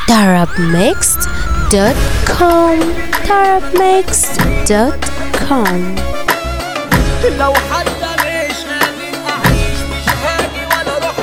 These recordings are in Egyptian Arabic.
tarabmixed.com tarabmixed.com لو حتى مش قادر اعيش مش هاجي ولا اروح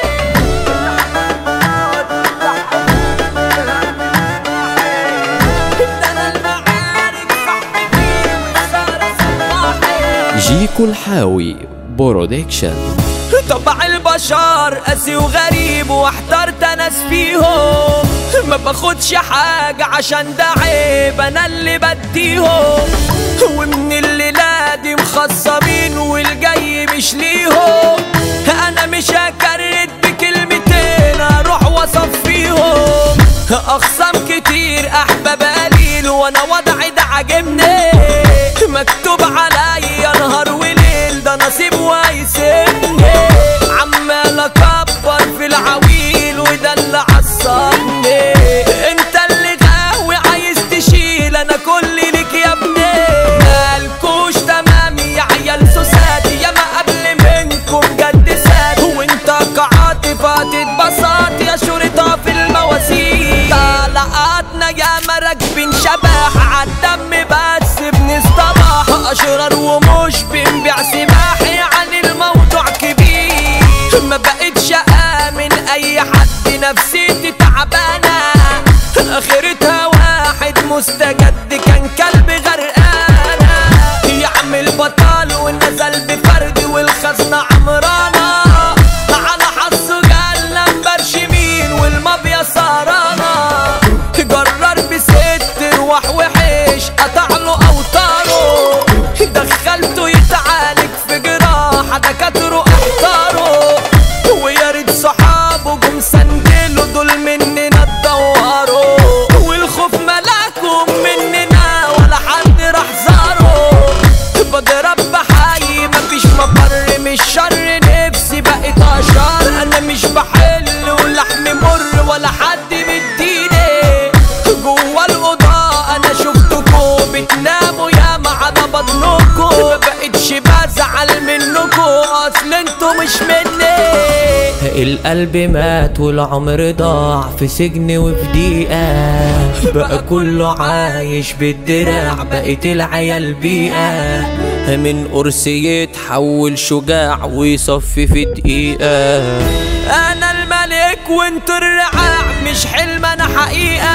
ليه ده انا المعارك صاحبتي والسهرة صباحي جيكو الحاوي برودكشن طبع البشر قاسي وغريب واحترت ناس فيهم ما باخدش حاجة عشان ده عيب انا اللي بديهم ومن الليلة دي مخصمين والجاي مش ليهم انا مش هكرت بكلمتين اروح واصفيهم اخصام كتير احباب قليل وانا وضعي ده عاجبني مكتوب عليا نهار وليل ده نصيب ويسيبني عمال اكبر في العويل وده اللي عصبني انت اللي غاوي عايز تشيل انا كل ليك يا ابني مالكوش تمام يا عيال سوساتي يا ما قبل منكم جد سات وانت كعاطف هتتبسط يا شرطة في المواسير طلقاتنا يا ما راكبين شبح عالدم بس بنصطبح اشرار ومش بنبيع سماح يعني الموضوع كبير ما بقتش امن اي حد نفسيتي تعبانه اخرتها واحد مستجد كان كلب غرقانه يعمل بطال ونزل بفرد والخزنه عمرانه على حظه قال نمبر شمين والمافيا سهرانه جرر بست رواح وحش قطع له اوتاره دخلته يتعالج في جراحه دكاتره احتاره ويا ريت صحابه جم سندله دول مننا اتدوروا والخوف ملاكم مننا ولا حد راح زاره بضرب بحي مفيش مفر من الشر نفسي بقيت اشار انا مش بحل ولحم مر ولا حد مديني جوا الاوضه انا شفتكم بتناموا يا على بطنكم ما بقتش بزعل منكم اصل انتوا مش مني القلب مات والعمر ضاع في سجن وفي ضيقة بقى كله عايش بالدراع بقت العيال بيئة من قرص يتحول شجاع ويصفي في دقيقة انا الملك وانتوا الرعاع مش حلم انا حقيقة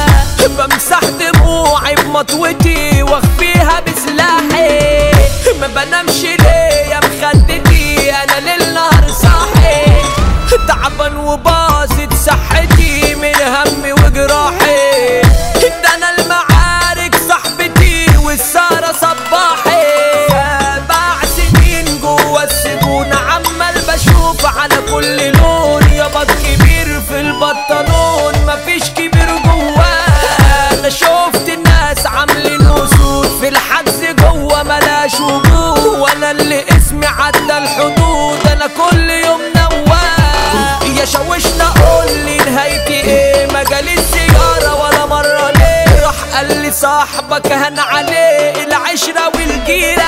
بمسح دموعي بمطوتي واخفيها بسلاحي ما بنامش ليه يا مخدتي انا ليل نهار صاحي تعبان وباظت صحتي من همي وجراحي ده انا المعارك صاحبتي والسهرة صباحي سبع سنين جوا السجون عمال بشوف على كل لون يابا كبير في البطلون مفيش كبير جواه انا شفت الناس عاملين وسود في الحجز جوا ملاش وجود وانا اللي اسمي عدى الحدود انا كل يوم نواه يا شوشنا قول لي نهايتي ايه مجال السيارة ولا مرة ليه راح قال لي صاحبك هن عليه العشرة والجيرة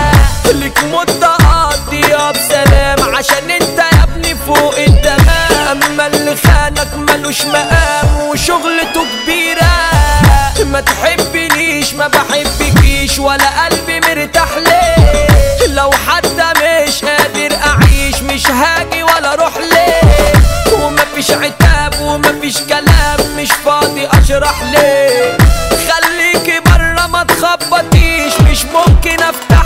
لك مدة قضيها بسلام عشان انت يا ابني فوق التمام اما اللي خانك ملوش مقام وشغلته كبيرة ما تحبنيش ما بحبكيش ولا قلبي مرتاح ليه لو حتى مش قادر اعيش مش هاجي ولا اروح ليه ومفيش عتاب ومفيش كلام مش فاضي اشرح ليه خليكي بره ما تخبطيش مش ممكن افتح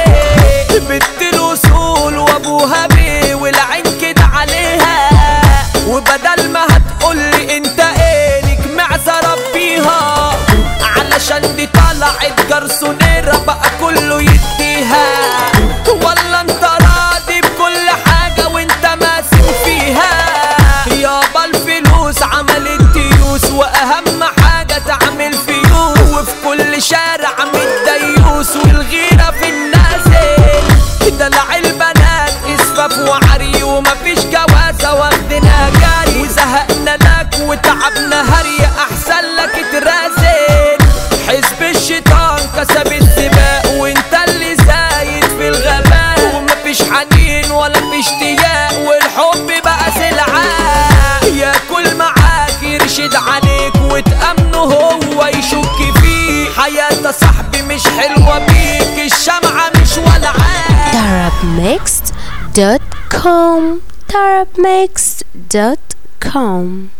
ليه بنت الاصول وابوها بيه والعين كده عليها وبدل ما هتقولي انت ايه ليك معذرة فيها علشان دي طلعت جرسونيرة بقى كله يديها ولا انت راضي بكل حاجة وانت ماسك فيها يابا الفلوس عملت ديوس واهم حاجة تعمل فيوس وفي كل شارع متديوس والغيرة في النازل دلع البنات اسفاف وعري ومفيش جوازة واخدنا جري وزهقنا لك وتعبنا هري احسن لك ترازل حزب الشيطان كسب السباق وانت اللي زايد في الغباء ومفيش حنين ولا في اشتياق والحب بقى سلعة ياكل معاك يرش ينشد عليك وتأمنه هو يشك فيك حياة صاحبي مش حلوة بيك الشمعة مش ولعان Tarabmixed.com Tarabmixed.com